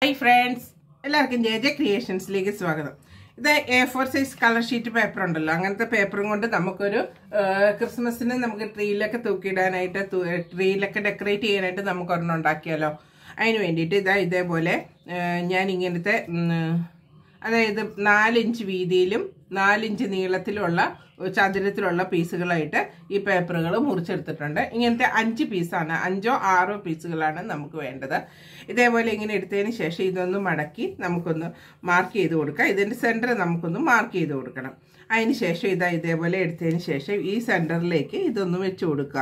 Hi friends എല്ലാവർക്കും J J ക്രിയേഷൻസിലേക്ക് സ്വാഗതം ഇത് A four size colour sheet paper ഉണ്ടല്ലോ അങ്ങനത്തെ പേപ്പറും കൊണ്ട് നമുക്കൊരു ആ, ക്രിസ്മസിന് നമുക്ക് ട്രീയിലൊക്കെ തൂക്കിയിടാനായിട്ട് തു- ട്രീയിലൊക്കെ ഡെക്കറേറ്റ് ചെയ്യാനായിട്ട് നമുക്ക് ഒരെണ്ണം ഉണ്ടാക്കിയാലോ അതിന് വേണ്ടിയിട്ട് ഇതാ ഇതേപോലെ ആ, ഞാൻ ഇങ്ങനത്തെ ഉം, അതായത് നാലിഞ്ച് വീതിയിലും നാലിഞ്ച് നീളത്തിലുള്ള ചതുരത്തിലുള്ള പീസുകളായിട്ട് ഈ പേപ്പറുകൾ മുറിച്ചെടുത്തിട്ടുണ്ട് ഇങ്ങനത്തെ അഞ്ച് പീസാണ് അഞ്ചോ ആറോ പീസുകളാണ് നമുക്ക് വേണ്ടത് ഇതേപോലെ ഇങ്ങനെ എടുത്തതിന് ശേഷം ഇതൊന്ന് മടക്കി നമുക്കൊന്ന് മാർക്ക് ചെയ്ത് കൊടുക്കാം ഇതിൻ്റെ സെൻറ്റർ നമുക്കൊന്ന് മാർക്ക് ചെയ്ത് കൊടുക്കണം അതിന് ശേഷം ഇതാ ഇതേപോലെ എടുത്തതിന് ശേഷം ഈ സെൻറ്ററിലേക്ക് ഇതൊന്ന് വെച്ച് കൊടുക്കുക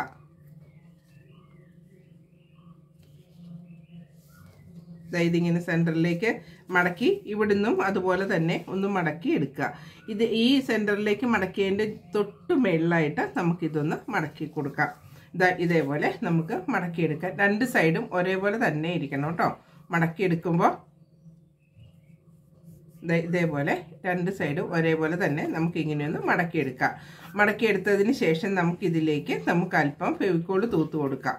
ദാ ഇതിങ്ങനെ സെൻറ്ററിലേക്ക് മടക്കി ഇവിടുന്നും അതുപോലെ തന്നെ ഒന്ന് മടക്കി എടുക്കുക ഇത് ഈ സെൻറ്ററിലേക്ക് മടക്കിയതിൻ്റെ തൊട്ട് മേളിലായിട്ട് നമുക്കിതൊന്ന് മടക്കി കൊടുക്കാം ഇതാ ഇതേപോലെ നമുക്ക് മടക്കിയെടുക്കാം രണ്ട് സൈഡും ഒരേപോലെ തന്നെ ഇരിക്കണം കേട്ടോ മടക്കിയെടുക്കുമ്പോൾ ദേ ഇതേപോലെ രണ്ട് സൈഡും ഒരേപോലെ തന്നെ നമുക്ക് ഇങ്ങനെയൊന്ന് മടക്കിയെടുക്കാം മടക്കിയെടുത്തതിന് ശേഷം നമുക്കിതിലേക്ക് നമുക്ക് അല്പം ഫെവിക്കോള് തൂത്ത് കൊടുക്കാം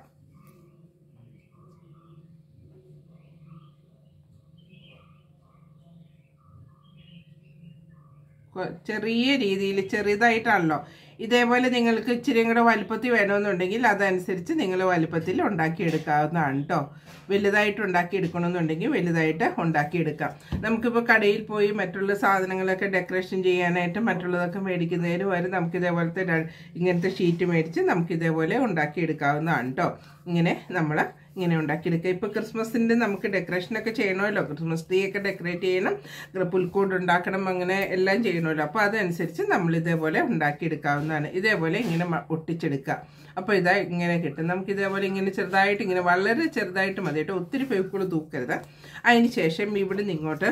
കൊ- ചെറിയ രീതിയിൽ ചെറുതായിട്ടാണല്ലോ ഇതേപോലെ നിങ്ങൾക്ക് ഇച്ചിരിയും കൂടെ വലുപ്പത്തിൽ വേണമെന്നുണ്ടെങ്കിൽ അതനുസരിച്ച് നിങ്ങൾ വലുപ്പത്തിൽ ഉണ്ടാക്കിയെടുക്കാവുന്നതാണ് കേട്ടോ വലുതായിട്ട് ഉണ്ടാക്കിയെടുക്കണമെന്നുണ്ടെങ്കിൽ വലുതായിട്ട് ഉണ്ടാക്കിയെടുക്കാം നമുക്കിപ്പോൾ കടയിൽ പോയി മറ്റുള്ള സാധനങ്ങളൊക്കെ ഡെക്കറേഷൻ ചെയ്യാനായിട്ട് മറ്റുള്ളതൊക്കെ മേടിക്കുന്നതിന് വരെ നമുക്ക് ഇതേപോലത്തെ ര- ഇങ്ങനത്തെ ഷീറ്റ് മേടിച്ച് നമുക്ക് ഇതേപോലെ ഉണ്ടാക്കിയെടുക്കാവുന്നതാണ് കേട്ടോ ഇങ്ങനെ നമ്മൾ ഇങ്ങനെ ഉണ്ടാക്കിയെടുക്കുക ഇപ്പോൾ ക്രിസ്മസിൻ്റെ നമുക്ക് ഡെക്കറേഷനൊക്കെ ചെയ്യണമല്ലോ ക്രിസ്മസ് ട്രീ ഒക്കെ ഡെക്കറേറ്റ് ചെയ്യണം ഗ്ര- പുൽക്കൂട് ഉണ്ടാക്കണം അങ്ങനെ എല്ലാം ചെയ്യണമല്ലോ അപ്പോൾ അതനുസരിച്ച് നമ്മൾ ഇതേപോലെ ഉണ്ടാക്കിയെടുക്കാവുന്നതാണ് ഇതേപോലെ ഇങ്ങനെ മ- ഒട്ടിച്ചെടുക്കുക അപ്പോൾ ഇതാ ഇങ്ങനെ കിട്ടും നമുക്ക് ഇതേപോലെ ഇങ്ങനെ ചെറുതായിട്ട് ഇങ്ങനെ വളരെ ചെറുതായിട്ട് മതി കേട്ടോ ഒത്തിരി പേപ്പുകൾ തൂക്കരുത് അതിന് ശേഷം ഇവിടെ നിന്ന് ഇങ്ങോട്ട്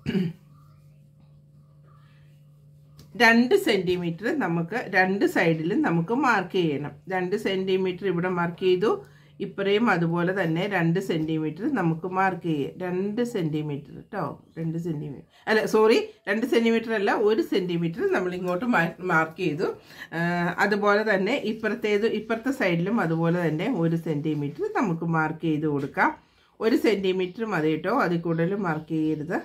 രണ്ട് സെൻറ്റിമീറ്റർ നമുക്ക് രണ്ട് സൈഡിലും നമുക്ക് മാർക്ക് ചെയ്യണം രണ്ട് സെൻറ്റിമീറ്റർ ഇവിടെ മാർക്ക് ചെയ്തു ഇപ്പറയും അതുപോലെ തന്നെ രണ്ട് സെൻറ്റിമീറ്റർ നമുക്ക് മാർക്ക് ചെയ്യാം രണ്ട് സെൻറ്റിമീറ്റർ കേട്ടോ രണ്ട് സെൻറ്റിമീറ്റർ അല്ല സോറി രണ്ട് സെൻറ്റിമീറ്റർ അല്ല ഒരു സെൻറ്റിമീറ്റർ നമ്മൾ ഇങ്ങോട്ട് മാർക്ക് ചെയ്തു ആ, അതുപോലെ തന്നെ ഇപ്പുറത്തേത് ഇപ്പുറത്തെ സൈഡിലും അതുപോലെ തന്നെ ഒരു സെൻറ്റിമീറ്റർ നമുക്ക് മാർക്ക് ചെയ്ത് കൊടുക്കാം ഒരു സെൻറ്റിമീറ്റർ മതി കേട്ടോ അതിൽ കൂടുതൽ മാർക്ക് ചെയ്യരുത്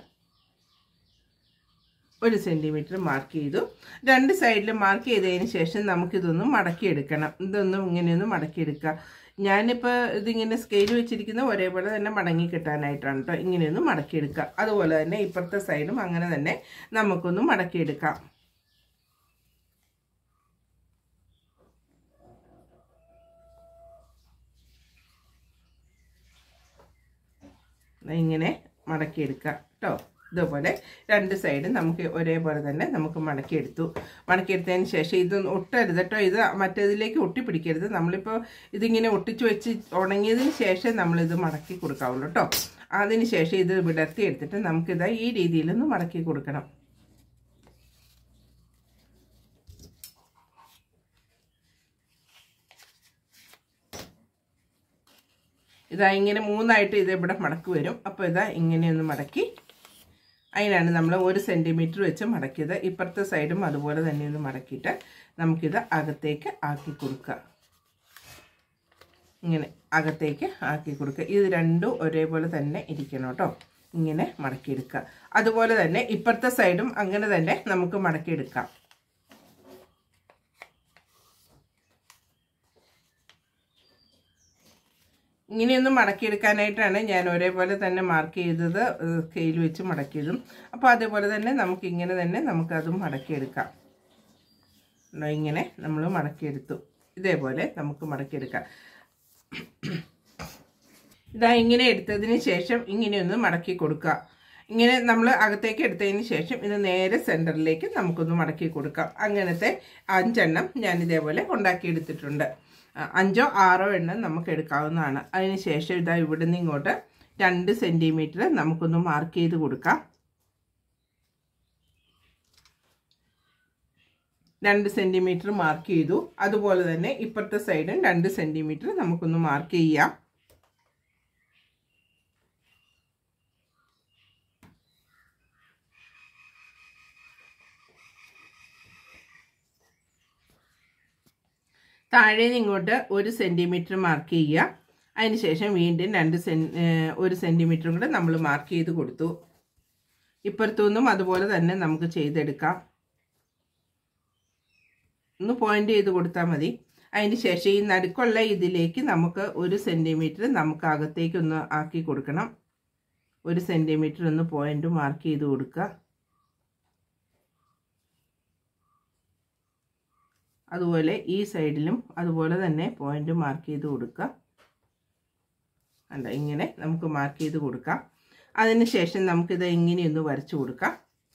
ഒരു സെൻറ്റിമീറ്റർ മാർക്ക് ചെയ്തു രണ്ട് സൈഡിൽ മാർക്ക് ചെയ്തതിന് ശേഷം നമുക്കിതൊന്ന് മടക്കിയെടുക്കണം ഇതൊന്നും ഇങ്ങനെയൊന്ന് മടക്കിയെടുക്കുക ഞാനിപ്പോൾ ഇതിങ്ങനെ സ്കെയിൽ വെച്ചിരിക്കുന്ന ഒരേപോലെ തന്നെ മടങ്ങി കിട്ടാനായിട്ടാണ് കേട്ടോ ഇങ്ങനെയൊന്ന് മടക്കിയെടുക്കുക അതുപോലെ തന്നെ ഇപ്പുറത്തെ സൈഡും അങ്ങനെ തന്നെ നമുക്കൊന്ന് മടക്കിയെടുക്കാം ഇങ്ങനെ മടക്കിയെടുക്കുക കേട്ടോ ഇതുപോലെ രണ്ട് സൈഡും നമുക്ക് ഒരേപോലെ തന്നെ നമുക്ക് മടക്കിയെടുത്തു മടക്കിയെടുത്തതിന് ശേഷം ഇത് ഒട്ടരുത് കേട്ടോ ഇത് മറ്റേതിലേക്ക് ഒട്ടിപ്പിടിക്കരുത് നമ്മളിപ്പോൾ ഇതിങ്ങനെ ഒട്ടിച്ച് വെച്ച് ഉണങ്ങിയതിന് ശേഷം നമ്മളിത് മടക്കി കൊടുക്കാവുള്ളൂ കേട്ടോ അതിന് ശേഷം ഇത് വിടർത്തി എടുത്തിട്ട് നമുക്കിത് ഈ രീതിയിലൊന്ന് മടക്കി കൊടുക്കണം ഇതാ ഇങ്ങനെ മൂന്നായിട്ട് ഇത് ഇവിടെ മടക്ക് വരും അപ്പോൾ ഇതാ ഇങ്ങനെയൊന്ന് മടക്കി അതിനാണ് നമ്മൾ ഒരു സെൻറ്റിമീറ്റർ വെച്ച് മടക്കിയത് ഇപ്പുറത്തെ സൈഡും അതുപോലെ തന്നെ ഒന്ന് മടക്കിയിട്ട് നമുക്കിത് അകത്തേക്ക് ആക്കി കൊടുക്കുക ഇങ്ങനെ അകത്തേക്ക് ആക്കി കൊടുക്കുക ഇത് രണ്ടും ഒരേപോലെ തന്നെ ഇരിക്കണം കേട്ടോ ഇങ്ങനെ മടക്കിയെടുക്കുക അതുപോലെ തന്നെ ഇപ്പുറത്തെ സൈഡും അങ്ങനെ തന്നെ നമുക്ക് മടക്കിയെടുക്കാം ഇങ്ങനെയൊന്നും മടക്കിയെടുക്കാനായിട്ടാണ് ഞാൻ ഒരേപോലെ തന്നെ മാർക്ക് ചെയ്തത് സ്കെയിൽ വെച്ച് മടക്കിയതും അപ്പോൾ അതേപോലെ തന്നെ നമുക്ക് ഇങ്ങനെ തന്നെ നമുക്കതും മടക്കിയെടുക്കാം ഉണ്ടോ? ഇങ്ങനെ നമ്മൾ മടക്കിയെടുത്തു ഇതേപോലെ നമുക്ക് മടക്കിയെടുക്കാം ഇതാ ഇങ്ങനെ എടുത്തതിന് ശേഷം ഇങ്ങനെയൊന്ന് മടക്കി കൊടുക്കുക ഇങ്ങനെ നമ്മൾ അകത്തേക്ക് എടുത്തതിന് ശേഷം ഇത് നേരെ സെൻറ്ററിലേക്ക് നമുക്കൊന്ന് മടക്കി കൊടുക്കാം അങ്ങനത്തെ അഞ്ചെണ്ണം ഞാൻ ഇതേപോലെ ഉണ്ടാക്കിയെടുത്തിട്ടുണ്ട് ആ, അഞ്ചോ ആറോ എണ്ണം നമുക്ക് എടുക്കാവുന്നതാണ് അതിന് ശേഷം ഇതാ ഇവിടെ നിന്ന് ഇങ്ങോട്ട് രണ്ട് സെൻറ്റിമീറ്റർ നമുക്കൊന്ന് മാർക്ക് ചെയ്ത് കൊടുക്കാം രണ്ട് സെൻറ്റിമീറ്റർ മാർക്ക് ചെയ്തു അതുപോലെ തന്നെ ഇപ്പുറത്തെ സൈഡും രണ്ട് സെൻറ്റിമീറ്റർ നമുക്കൊന്ന് മാർക്ക് ചെയ്യാം താഴെ നിന്ന് ഇങ്ങോട്ട് ഒരു സെൻറ്റിമീറ്റർ മാർക്ക് ചെയ്യുക അതിനുശേഷം വീണ്ടും രണ്ട് സെൻ ഒരു സെൻറ്റിമീറ്ററും കൂടെ നമ്മൾ മാർക്ക് ചെയ്ത് കൊടുത്തു ഇപ്പുറത്തുനിന്നും അതുപോലെ തന്നെ നമുക്ക് ചെയ്തെടുക്കാം ഒന്ന് പോയിന്റ് ചെയ്ത് കൊടുത്താൽ മതി അതിന് ശേഷം ഈ നടുക്കുള്ള ഇതിലേക്ക് നമുക്ക് ഒരു സെൻറ്റിമീറ്റർ നമുക്ക് അകത്തേക്ക് ഒന്ന് ആക്കി കൊടുക്കണം ഒരു സെൻറ്റിമീറ്റർ ഒന്ന് പോയിന്റ് മാർക്ക് ചെയ്ത് കൊടുക്കുക അതുപോലെ ഈ സൈഡിലും അതുപോലെ തന്നെ പോയിന്റ് മാർക്ക് ചെയ്ത് കൊടുക്കുക അല്ല ഇങ്ങനെ നമുക്ക് മാർക്ക് ചെയ്ത് കൊടുക്കാം അതിന് ശേഷം നമുക്കിത് ഇങ്ങനെയൊന്ന് വരച്ചു കൊടുക്കാം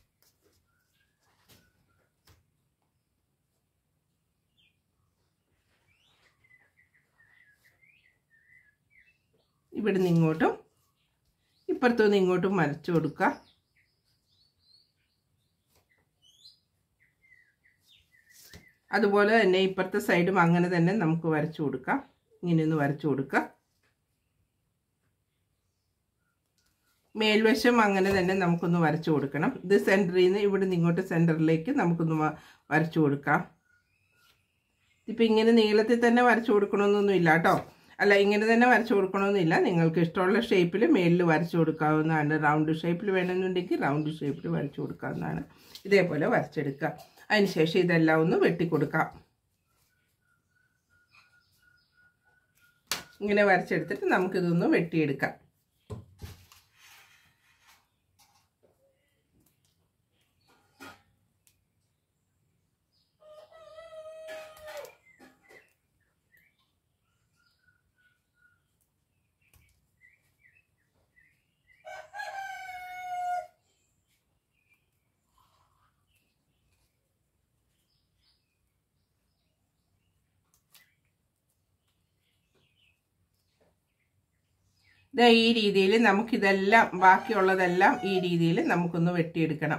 ഇവിടുന്ന് ഇങ്ങോട്ടും ഇപ്പുറത്തുനിന്ന് ഇങ്ങോട്ടും വരച്ചു കൊടുക്കുക അതുപോലെ തന്നെ ഇപ്പുറത്തെ സൈഡും അങ്ങനെ തന്നെ നമുക്ക് വരച്ചു കൊടുക്കാം ഇങ്ങനെയൊന്ന് വരച്ചു കൊടുക്കുക മേൽവശം അങ്ങനെ തന്നെ നമുക്കൊന്ന് വരച്ചു കൊടുക്കണം ഇത് സെൻറ്ററിൽ നിന്ന് ഇവിടെ നിന്ന് ഇങ്ങോട്ട് സെൻറ്ററിലേക്ക് നമുക്കൊന്ന് വരച്ചു കൊടുക്കാം ഇപ്പം ഇങ്ങനെ നീളത്തിൽ തന്നെ വരച്ചു കൊടുക്കണമെന്നൊന്നും ഇല്ല കേട്ടോ അല്ല ഇങ്ങനെ തന്നെ വരച്ചു കൊടുക്കണമെന്നില്ല നിങ്ങൾക്ക് ഇഷ്ടമുള്ള ഷേപ്പിൽ മേലിൽ വരച്ചു കൊടുക്കാവുന്നതാണ് റൗണ്ട് ഷേപ്പിൽ വേണമെന്നുണ്ടെങ്കിൽ റൗണ്ട് ഷേപ്പിൽ വരച്ചു കൊടുക്കാവുന്നതാണ് ഇതേപോലെ വരച്ചെടുക്കുക അതിനുശേഷം ഇതെല്ലാം ഒന്ന് വെട്ടിക്കൊടുക്കാം ഇങ്ങനെ വരച്ചെടുത്തിട്ട് നമുക്കിതൊന്ന് വെട്ടിയെടുക്കാം ഈ രീതിയിൽ നമുക്കിതെല്ലാം ബാക്കിയുള്ളതെല്ലാം ഈ രീതിയിൽ നമുക്കൊന്ന് വെട്ടിയെടുക്കണം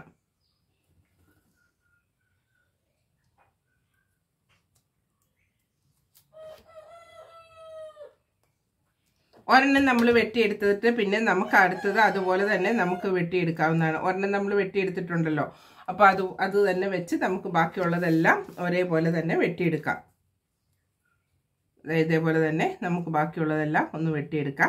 ഒരെണ്ണം നമ്മൾ വെട്ടിയെടുത്തിട്ട് പിന്നെ നമുക്ക് അടുത്തത് അതുപോലെ തന്നെ നമുക്ക് വെട്ടിയെടുക്കാവുന്നതാണ് ഒരെണ്ണം നമ്മൾ വെട്ടിയെടുത്തിട്ടുണ്ടല്ലോ അപ്പോൾ അത് അത് തന്നെ വെച്ച് നമുക്ക് ബാക്കിയുള്ളതെല്ലാം ഒരേപോലെ തന്നെ വെട്ടിയെടുക്കാം ഇതേപോലെ തന്നെ നമുക്ക് ബാക്കിയുള്ളതെല്ലാം ഒന്ന് വെട്ടിയെടുക്കാം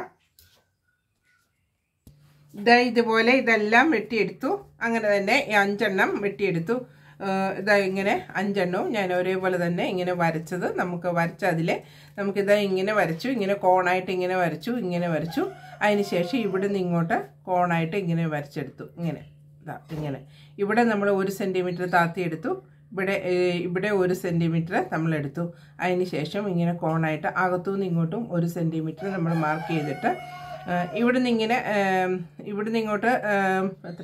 ഇതാ ഇതുപോലെ ഇതെല്ലാം വെട്ടിയെടുത്തു അങ്ങനെ തന്നെ ഈ അഞ്ചെണ്ണം വെട്ടിയെടുത്തു ഇതാ ഇങ്ങനെ അഞ്ചെണ്ണവും ഞാൻ ഒരേപോലെ തന്നെ ഇങ്ങനെ വരച്ചത് നമുക്ക് വരച്ച അതിൽ നമുക്കിതാ ഇങ്ങനെ വരച്ചു ഇങ്ങനെ കോണായിട്ട് ഇങ്ങനെ വരച്ചു ഇങ്ങനെ വരച്ചു അതിന് ശേഷം ഇവിടെ നിന്ന് ഇങ്ങോട്ട് കോണായിട്ട് ഇങ്ങനെ വരച്ചെടുത്തു ഇങ്ങനെ ഇതാ ഇങ്ങനെ ഇവിടെ നമ്മൾ ഒരു സെൻറ്റിമീറ്റർ താത്തിയെടുത്തു ഇവിടെ ഇവിടെ ഒരു സെൻറ്റിമീറ്റർ നമ്മളെടുത്തു അതിന് ശേഷം ഇങ്ങനെ കോണായിട്ട് അകത്തുനിന്ന് ഇങ്ങോട്ടും ഒരു സെൻറ്റിമീറ്റർ നമ്മൾ മാർക്ക് ചെയ്തിട്ട് ഇവിടുന്ന് ഇങ്ങനെ ഇവിടുന്ന് ഇങ്ങോട്ട് എത്ര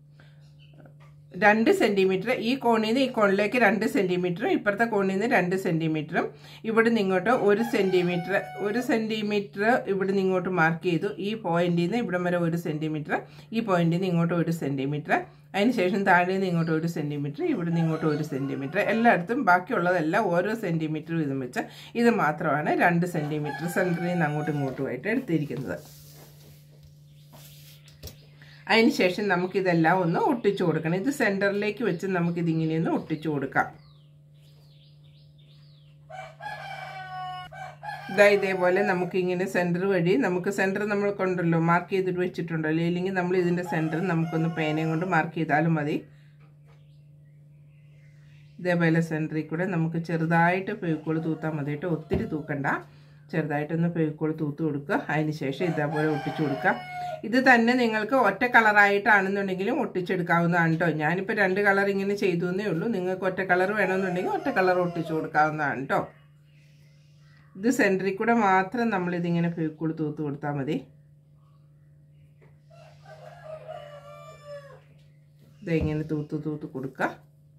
രണ്ട് സെൻറ്റിമീറ്റർ ഈ കോണിൽ നിന്ന് ഈ കോണിലേക്ക് രണ്ട് സെൻറ്റിമീറ്ററും ഇപ്പുറത്തെ കോണിൽ നിന്ന് രണ്ട് സെൻറ്റിമീറ്ററും ഇവിടെ നിന്ന് ഇങ്ങോട്ട് ഒരു സെൻറ്റിമീറ്റർ ഒരു സെൻറ്റിമീറ്റർ ഇവിടെ നിന്ന് ഇങ്ങോട്ട് മാർക്ക് ചെയ്തു ഈ പോയിന്റിൽ നിന്ന് ഇവിടം വരെ ഒരു സെൻറ്റിമീറ്റർ ഈ പോയിന്റിൽ നിന്ന് ഇങ്ങോട്ട് ഒരു സെൻറ്റിമീറ്റർ അതിന് ശേഷം താഴെ നിന്ന് ഇങ്ങോട്ട് ഒരു സെൻറ്റിമീറ്റർ ഇവിടെ നിന്ന് ഇങ്ങോട്ട് ഒരു സെൻറ്റിമീറ്റർ എല്ലായിടത്തും ബാക്കിയുള്ളതെല്ലാം ഓരോ സെൻറ്റിമീറ്റർ വീതം വെച്ച് ഇത് മാത്രമാണ് രണ്ട് സെൻറ്റിമീറ്റർ സെൻറ്ററിൽ നിന്ന് അങ്ങോട്ടും ഇങ്ങോട്ടുമായിട്ട് എടുത്തിരിക്കുന്നത് അതിന് ശേഷം നമുക്കിതെല്ലാം ഒന്ന് ഒട്ടിച്ചു കൊടുക്കണം ഇത് സെൻറ്ററിലേക്ക് വെച്ച് നമുക്കിതിങ്ങനെ ഒന്ന് ഒട്ടിച്ചു കൊടുക്കാം ഇതാ ഇതേപോലെ നമുക്കിങ്ങനെ സെൻറ്റർ വഴി നമുക്ക് സെൻറ്റർ നമ്മൾ കൊണ്ടല്ലോ മാർക്ക് ചെയ്തിട്ട് വെച്ചിട്ടുണ്ടല്ലോ ഇല്ലെങ്കിൽ നമ്മൾ ഇതിൻ്റെ സെൻറ്റർ നമുക്കൊന്ന് പേനയും കൊണ്ട് മാർക്ക് ചെയ്താലും മതി ഇതേപോലെ സെൻറ്ററിൽ കൂടെ നമുക്ക് ചെറുതായിട്ട് പെയ്ക്കോൾ തൂത്താൽ മതി കേട്ടോ ഒത്തിരി തൂക്കണ്ട ചെറുതായിട്ടൊന്ന് പെയ്ക്കോൾ തൂത്ത് കൊടുക്കുക അതിന് ശേഷം ഇതേപോലെ ഒട്ടിച്ചു കൊടുക്കുക ഇത് തന്നെ നിങ്ങൾക്ക് ഒറ്റ കളറായിട്ടാണെന്നുണ്ടെങ്കിലും ഒട്ടിച്ചെടുക്കാവുന്നതാണ് കേട്ടോ ഞാനിപ്പോൾ രണ്ട് കളർ ഇങ്ങനെ ചെയ്തു എന്നേ ഉള്ളൂ നിങ്ങൾക്ക് ഒറ്റ കളർ വേണമെന്നുണ്ടെങ്കിൽ ഒറ്റ കളർ ഒട്ടിച്ചു കൊടുക്കാവുന്നതാണ് കേട്ടോ ഇത് സെൻറ്ററിൽ കൂടെ മാത്രം നമ്മളിതിങ്ങനെ പെയ്ക്കോൾ തൂത്ത് കൊടുത്താൽ മതി ഇതിങ്ങനെ തൂത്ത് തൂത്ത് കൊടുക്കുക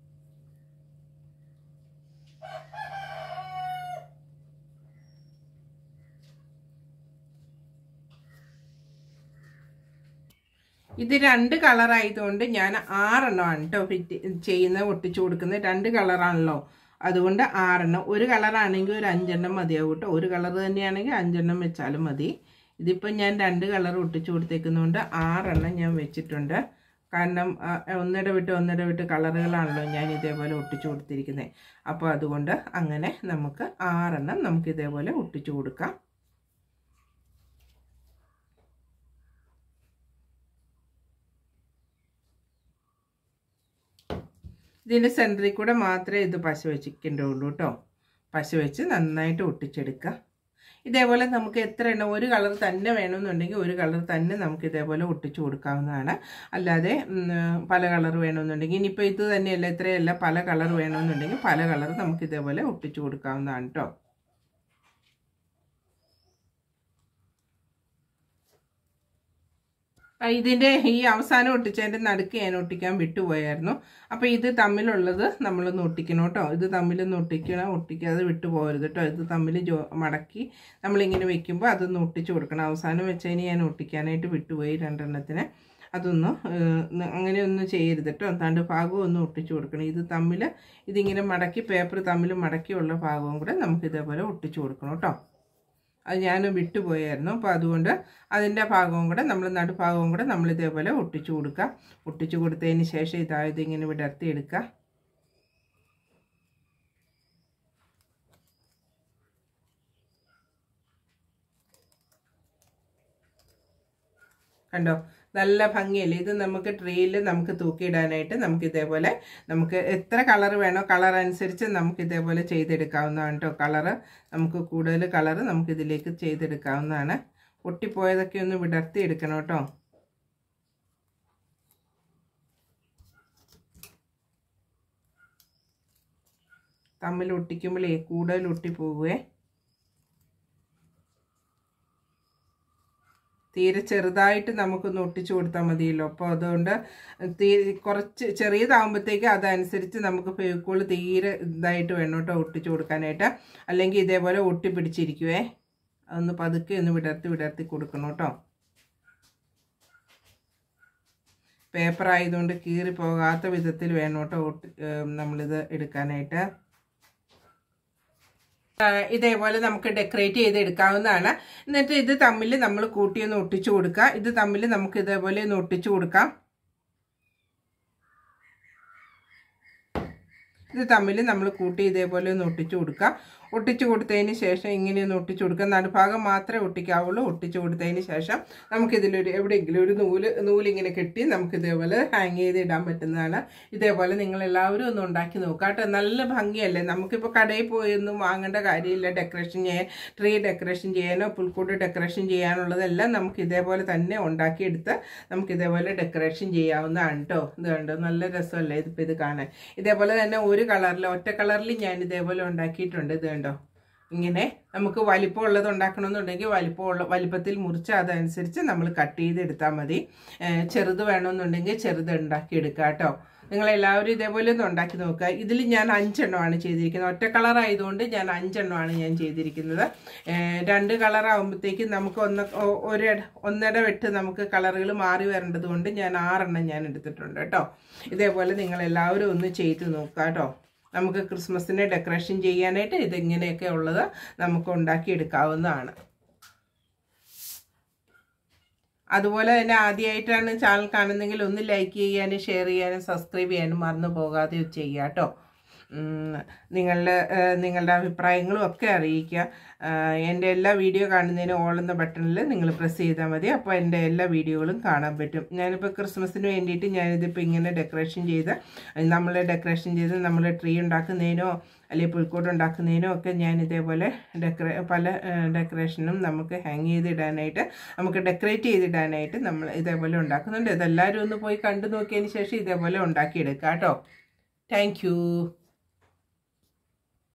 ഇത് രണ്ട് കളറായതുകൊണ്ട് ഞാൻ ആറെണ്ണമാണ് കേട്ടോ ഫിറ്റ് ചെയ്യുന്നത് ഒട്ടിച്ചു കൊടുക്കുന്നത് രണ്ട് കളറാണല്ലോ അതുകൊണ്ട് ആറെണ്ണം ഒരു കളറാണെങ്കിൽ ഒരു അഞ്ചെണ്ണം മതിയാവും കേട്ടോ ഒരു കളർ തന്നെയാണെങ്കിൽ അഞ്ചെണ്ണം വെച്ചാലും മതി ഇതിപ്പോൾ ഞാൻ രണ്ട് കളർ ഒട്ടിച്ചു കൊടുത്തേക്കുന്നതുകൊണ്ട് ആറെണ്ണം ഞാൻ വെച്ചിട്ടുണ്ട് കാരണം ഒന്നിട വിട്ട് ഒന്നിട വിട്ട് കളറുകളാണല്ലോ ഞാൻ ഇതേപോലെ ഒട്ടിച്ചു കൊടുത്തിരിക്കുന്നത് അപ്പോൾ അതുകൊണ്ട് അങ്ങനെ നമുക്ക് ആറെണ്ണം നമുക്ക് ഇതേപോലെ ഒട്ടിച്ചു കൊടുക്കാം ഇതിൻ്റെ സെൻറ്ററിൽ കൂടെ മാത്രമേ ഇത് പശ വെച്ചിട്ടുള്ളൂ കേട്ടോ പശ വെച്ച് നന്നായിട്ട് ഒട്ടിച്ചെടുക്കുക ഇതേപോലെ നമുക്ക് എത്ര എണ്ണം ഒരു കളർ തന്നെ വേണമെന്നുണ്ടെങ്കിൽ ഒരു കളർ തന്നെ നമുക്ക് ഇതേപോലെ ഒട്ടിച്ചു കൊടുക്കാവുന്നതാണ് അല്ലാതെ ഉം, പല കളർ വേണമെന്നുണ്ടെങ്കിൽ ഇനിയിപ്പോൾ ഇത് തന്നെയല്ല ഇത്രയല്ല പല കളർ വേണമെന്നുണ്ടെങ്കിൽ പല കളർ നമുക്ക് ഇതേപോലെ ഒട്ടിച്ചു കൊടുക്കാവുന്നതാണ് കേട്ടോ ആ, ഇതിൻ്റെ ഈ അവസാനം ഒട്ടിച്ചതിൻ്റെ നടുക്ക് ഞാൻ ഒട്ടിക്കാൻ വിട്ടുപോയായിരുന്നു അപ്പോൾ ഇത് തമ്മിലുള്ളത് നമ്മളൊന്ന് ഒട്ടിക്കണം കേട്ടോ ഇത് തമ്മിലൊന്ന് ഒട്ടിക്കണം ഒട്ടിക്കാതെ വിട്ടു പോകരുത് കേട്ടോ ഇത് തമ്മിൽ ജോ മടക്കി നമ്മളിങ്ങനെ വെക്കുമ്പോൾ അതൊന്ന് ഒട്ടിച്ച് കൊടുക്കണം അവസാനം വെച്ചതിന് ഞാൻ ഒട്ടിക്കാനായിട്ട് വിട്ടുപോയി രണ്ടെണ്ണത്തിന് അതൊന്ന് ഏഹ്, അങ്ങനെ ഒന്നും ചെയ്യരുത് കേട്ടോ താണ്ട് ഭാഗവും ഒന്ന് ഒട്ടിച്ചു കൊടുക്കണം ഇത് തമ്മിൽ ഇതിങ്ങനെ മടക്കി പേപ്പർ തമ്മിൽ മടക്കിയുള്ള ഭാഗവും കൂടെ നമുക്ക് ഇതേപോലെ ഒട്ടിച്ചു കൊടുക്കണം കേട്ടോ അത് ഞാൻ വിട്ടുപോയായിരുന്നു അപ്പോൾ അതുകൊണ്ട് അതിൻ്റെ ഭാഗവും കൂടെ നമ്മൾ നടുഭാഗവും കൂടെ നമ്മൾ ഇതേപോലെ ഒട്ടിച്ചു കൊടുക്കുക ഒട്ടിച്ചു കൊടുത്തതിന് ശേഷം ഇതാ ഇതിങ്ങനെ വിടർത്തി എടുക്കുക കണ്ടോ നല്ല ഭംഗിയല്ലേ ഇത് നമുക്ക് ട്രീയിൽ നമുക്ക് തൂക്കിയിടാനായിട്ട് നമുക്ക് ഇതേപോലെ നമുക്ക് എത്ര കളർ വേണോ കളർ അനുസരിച്ച് നമുക്ക് ഇതേപോലെ ചെയ്തെടുക്കാവുന്നതാണ് കേട്ടോ കളറ് നമുക്ക് കൂടുതൽ കളറ് നമുക്ക് ഇതിലേക്ക് ചെയ്തെടുക്കാവുന്നതാണ് പൊട്ടിപ്പോയതൊക്കെ ഒന്ന് വിടർത്തി എടുക്കണം കേട്ടോ തമ്മിൽ ഒട്ടിക്കുമ്പോഴേ കൂടുതൽ ഒട്ടിപ്പോകുവേ തീരെ ചെറുതായിട്ട് നമുക്കൊന്ന് ഒട്ടിച്ചു കൊടുത്താൽ മതിയല്ലോ അപ്പോൾ അതുകൊണ്ട് തീ കുറച്ച് ചെറിയതാകുമ്പോഴത്തേക്ക് അതനുസരിച്ച് നമുക്ക് ഫെവിക്കോൾ തീരെ ഇതായിട്ട് വേണം കേട്ടോ ഒട്ടിച്ചു കൊടുക്കാനായിട്ട് അല്ലെങ്കിൽ ഇതേപോലെ ഒട്ടി പിടിച്ചിരിക്കുവേ അതൊന്ന് പതുക്കെ ഒന്ന് വിടർത്തി വിടർത്തി കൊടുക്കണം കേട്ടോ പേപ്പർ ആയതുകൊണ്ട് കീറി പോകാത്ത വിധത്തിൽ വേണം കേട്ടോ ഒട്ടി ഏം, നമ്മളിത് എടുക്കാനായിട്ട് ആ, ഇതേപോലെ നമുക്ക് ഡെക്കറേറ്റ് ചെയ്ത് എടുക്കാവുന്നതാണ് എന്നിട്ട് ഇത് തമ്മിൽ നമ്മൾ കൂട്ടി ഒന്ന് ഒട്ടിച്ചു കൊടുക്കുക ഇത് തമ്മിൽ നമുക്ക് ഇതേപോലെ ഒന്ന് ഒട്ടിച്ചു കൊടുക്കാം ഇത് തമ്മിൽ നമ്മൾ കൂട്ടി ഇതേപോലെ ഒന്ന് ഒട്ടിച്ചു കൊടുക്കുക ഒട്ടിച്ചു കൊടുത്തതിന് ശേഷം ഇങ്ങനെ ഒന്ന് ഒട്ടിച്ചു കൊടുക്കുക നടുഭാഗം മാത്രമേ ഒട്ടിക്കാവുള്ളൂ ഒട്ടിച്ചു കൊടുത്തതിന് ശേഷം നമുക്കിതിലൊരു എവിടെയെങ്കിലും ഒരു നൂല് നൂലിങ്ങനെ കെട്ടി നമുക്ക് ഇതേപോലെ ഹാങ് ചെയ്ത് ഇടാൻ പറ്റുന്നതാണ് ഇതേപോലെ നിങ്ങൾ എല്ലാവരും ഒന്ന് ഉണ്ടാക്കി നോക്കുക കേട്ടോ നല്ല ഭംഗിയല്ലേ നമുക്കിപ്പോൾ കടയിൽ പോയി ഒന്നും വാങ്ങേണ്ട കാര്യമില്ല ഡെക്കറേഷൻ ചെയ്യാൻ ട്രീ ഡെക്കറേഷൻ ചെയ്യാനോ പുൽക്കൂട് ഡെക്കറേഷൻ ചെയ്യാനുള്ളതെല്ലാം നമുക്ക് ഇതേപോലെ തന്നെ ഉണ്ടാക്കിയെടുത്ത് നമുക്ക് ഇതേപോലെ ഡെക്കറേഷൻ ചെയ്യാവുന്നതാണ് കേട്ടോ ഇത് കണ്ടോ നല്ല രസമല്ലേ ഇതിപ്പോൾ ഇത് കാണാൻ ഇതേപോലെ തന്നെ ഒരു കളറിൽ ഒറ്റ കളറിൽ ഞാൻ ഇതേപോലെ ഉണ്ടാക്കിയിട്ടുണ്ട് ഇത് കണ്ടോ ഇങ്ങനെ നമുക്ക് വലിപ്പം ഉള്ളത് ഉണ്ടാക്കണമെന്നുണ്ടെങ്കിൽ വലിപ്പമുള്ള വലിപ്പത്തിൽ മുറിച്ച് അതനുസരിച്ച് നമ്മൾ കട്ട് ചെയ്തെടുത്താൽ മതി ഏഹ് ചെറുത് വേണമെന്നുണ്ടെങ്കിൽ ചെറുത് ഉണ്ടാക്കിയെടുക്കുക കേട്ടോ നിങ്ങളെല്ലാവരും ഇതേപോലെ ഒന്ന് ഉണ്ടാക്കി നോക്കുക ഇതിൽ ഞാൻ അഞ്ചെണ്ണമാണ് ചെയ്തിരിക്കുന്നത് ഒറ്റ കളർ ആയതുകൊണ്ട് ഞാൻ അഞ്ചെണ്ണമാണ് ഞാൻ ചെയ്തിരിക്കുന്നത് ഏഹ് രണ്ട് കളർ ആകുമ്പോഴത്തേക്കും നമുക്ക് ഒന്ന് ഒ- ഒരു ഇട- ഒന്നിട വെട്ട് നമുക്ക് കളറുകൾ മാറി വരേണ്ടത് കൊണ്ട് ഞാൻ ആറെണ്ണം ഞാൻ എടുത്തിട്ടുണ്ട് കേട്ടോ ഇതേപോലെ നിങ്ങൾ എല്ലാവരും ഒന്ന് ചെയ്ത് നോക്കുക കേട്ടോ നമുക്ക് ക്രിസ്മസിന് ഡെക്കറേഷൻ ചെയ്യാനായിട്ട് ഇതിങ്ങനെയൊക്കെ ഉള്ളത് നമുക്ക് ഉണ്ടാക്കിയെടുക്കാവുന്നതാണ് അതുപോലെ തന്നെ ആദ്യമായിട്ടാണ് ചാനൽ കാണുന്നെങ്കിൽ ഒന്ന് ലൈക്ക് ചെയ്യാനും ഷെയർ ചെയ്യാനും സബ്സ്ക്രൈബ് ചെയ്യാനും മറന്നു പോകാതെ ചെയ്യുക കേട്ടോ ഉം, നിങ്ങളുടെ ഏഹ്, നിങ്ങളുടെ അഭിപ്രായങ്ങളും ഒക്കെ അറിയിക്കുക ആഹ്, എൻ്റെ എല്ലാ വീഡിയോ കാണുന്നതിന് ഓൾ എന്ന ബട്ടണിൽ നിങ്ങൾ പ്രസ് ചെയ്താൽ മതി അപ്പോൾ എൻ്റെ എല്ലാ വീഡിയോകളും കാണാൻ പറ്റും ഞാനിപ്പോൾ ക്രിസ്മസിന് വേണ്ടിയിട്ട് ഞാനിതിപ്പോൾ ഇങ്ങനെ ഡെക്കറേഷൻ ചെയ്ത് നമ്മൾ ഡെക്കറേഷൻ ചെയ്ത് നമ്മൾ ട്രീ ഉണ്ടാക്കുന്നതിനോ അല്ലെങ്കിൽ പുൽക്കൂട്ട് ഉണ്ടാക്കുന്നതിനോ ഒക്കെ ഞാൻ ഇതേപോലെ ഡെക്കറേ പല ഡെക്കറേഷനും നമുക്ക് ഹാങ് ചെയ്തിടാനായിട്ട് നമുക്ക് ഡെക്കറേറ്റ് ചെയ്തിടാനായിട്ട് നമ്മൾ ഇതേപോലെ ഉണ്ടാക്കുന്നുണ്ട് ഇതെല്ലാവരും ഒന്ന് പോയി കണ്ടു നോക്കിയതിന് ശേഷം ഇതേപോലെ ഉണ്ടാക്കിയെടുക്കുക കേട്ടോ താങ്ക്